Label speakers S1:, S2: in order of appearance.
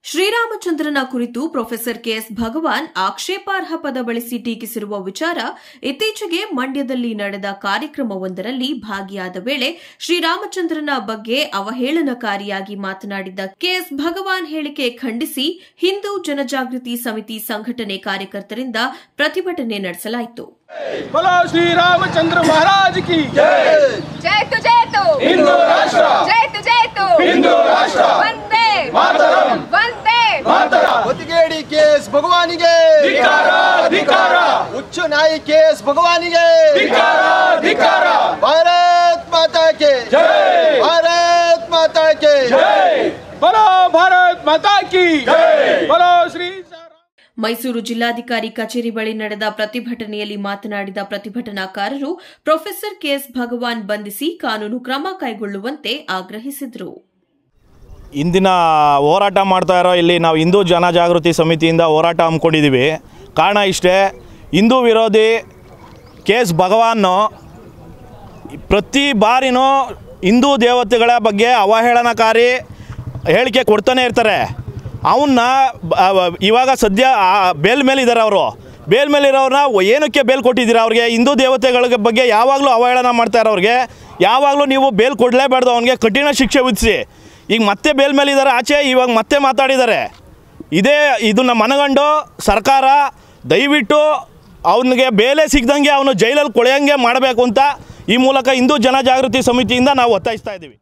S1: ಶ್ರೀರಾಮಚಂದ್ರನ ಕುರಿತು professor KS ಭಗವಾನ್ ಆಕ್ಷೇಪಾರ್ಹ ಪದ ಬಳಸಿ ಟೀಕಿಸಿರುವ ವಿಚಾರ ಇತ್ತೀಚೆಗೆ ಮಂಡ್ಯದಲ್ಲಿ ನಡೆದ ಕಾರ್ಯಕ್ರಮವೊಂದರಲ್ಲಿ ಭಾಗಿಯಾದ ವೇಳೆ ಶ್ರೀರಾಮಚಂದ್ರನ ಬಗ್ಗೆ ಅವಹೇಳನಕಾರಿಯಾಗಿ ಮಾತನಾಡಿದ್ದ ಕೆಎಸ್ ಭಗವಾನ್ ಹೇಳಿಕೆ ಖಂಡಿಸಿ ಹಿಂದೂ ಜನಜಾಗೃತಿ ಸಮಿತಿ ಸಂಘಟನೆ ಕಾರ್ಯಕರ್ತರಿಂದ ಪ್ರತಿಭಟನೆ ನಡೆಸಲಾಯಿತು
S2: बोलो श्री रामचंद्र महाराज की
S3: ಜಯತು ಜಯತು
S2: ಹಿಂದೂ ರಾಷ್ಟ್ರ
S3: ಜಯತು ಜಯತು
S2: ಹಿಂದೂ ರಾಷ್ಟ್ರ
S3: ವಂದೇ
S2: ಮಾತರಂ
S3: ವಂದೇ
S2: ಮಾತರ
S4: ಒತ್ತಿಗೇಡಿ ಕೆಎಸ್ ಭಗವಾನಿಗೆ
S2: ಧಿಕಾರ ಧಿಕಾರ
S4: ಹುಚ್ಚು ನಾಯಿ ಕೆಎಸ್ ಭಗವಾನಿಗೆ
S2: ಧಿಕಾರ ಧಿಕಾರ
S4: ಭಾರತ್ ಮಾತಾ ಕೆ
S2: ಜೈ
S4: ಭಾರತ್ ಮಾತಾ ಕೆ
S2: ಜೈ बोलो भारत माता की जय बोलो श्री
S1: ಮೈಸೂರು ಜಿಲ್ಲಾಧಿಕಾರಿ ಕಚೇರಿ ಬಳಿ ನಡೆದ ಪ್ರತಿಭಟನೆಯಲ್ಲಿ ಮಾತನಾಡಿದ ಪ್ರತಿಭಟನಾಕಾರರು ಪ್ರೊಫೆಸರ್ ಕೆಎಸ್ ಭಗವಾನ್ ಬಂಧಿಸಿ ಕಾನೂನು ಕ್ರಮ ಕೈಗೊಳ್ಳುವಂತೆ ಆಗ್ರಹಿಸಿದರು
S5: ಇಂದಿನ ಹೋರಾಟ ಮಾಡ್ತಾ ಇರೋ ಇಲ್ಲಿ ನಾವು ಹಿಂದೂ ಜನಜಾಗೃತಿ ಸಮಿತಿಯಿಂದ ಹೋರಾಟ ಹಮ್ಮಿಕೊಂಡಿದ್ದೀವಿ ಕಾರಣ ಇಷ್ಟೇ ಹಿಂದೂ ವಿರೋಧಿ ಕೆ ಎಸ್ ಭಗವಾನು ಪ್ರತಿ ಬಾರಿನೂ ಹಿಂದೂ ದೇವತೆಗಳ ಬಗ್ಗೆ ಅವಹೇಳನಕಾರಿ ಹೇಳಿಕೆ ಕೊಡ್ತಾನೆ ಇರ್ತಾರೆ ಅವನ್ನ ಇವಾಗ ಸದ್ಯ ಬೇಲ್ ಮೇಲೆ ಇದ್ದಾರೆ ಅವರು ಬೇಲ್ ಮೇಲೆ ಇರೋರನ್ನ ಏನಕ್ಕೆ ಬೇಲ್ ಕೊಟ್ಟಿದ್ದೀರಾ ಅವ್ರಿಗೆ ಹಿಂದೂ ದೇವತೆಗಳ ಬಗ್ಗೆ ಯಾವಾಗಲೂ ಅವಹೇಳನ ಮಾಡ್ತಾ ಇರೋರಿಗೆ ಯಾವಾಗಲೂ ನೀವು ಬೇಲ್ ಕೊಡಲೇಬಾರ್ದು ಅವನಿಗೆ ಕಠಿಣ ಶಿಕ್ಷೆ ವಿಧಿಸಿ ಈಗ ಮತ್ತೆ ಬೇಲ್ ಮೇಲೆ ಇದ್ದಾರೆ ಆಚೆ ಇವಾಗ ಮತ್ತೆ ಮಾತಾಡಿದ್ದಾರೆ ಇದೇ ಇದನ್ನ ಮನಗಂಡು ಸರ್ಕಾರ ದಯವಿಟ್ಟು ಅವನಿಗೆ ಬೇಲೆ ಸಿಗ್ದಂಗೆ ಅವನು ಜೈಲಲ್ಲಿ ಕೊಳೆಯಂಗೆ ಮಾಡಬೇಕು ಅಂತ ಈ ಮೂಲಕ ಹಿಂದೂ ಜನಜಾಗೃತಿ ಸಮಿತಿಯಿಂದ ನಾವು ಒತ್ತಾಯಿಸ್ತಾ ಇದ್ದೀವಿ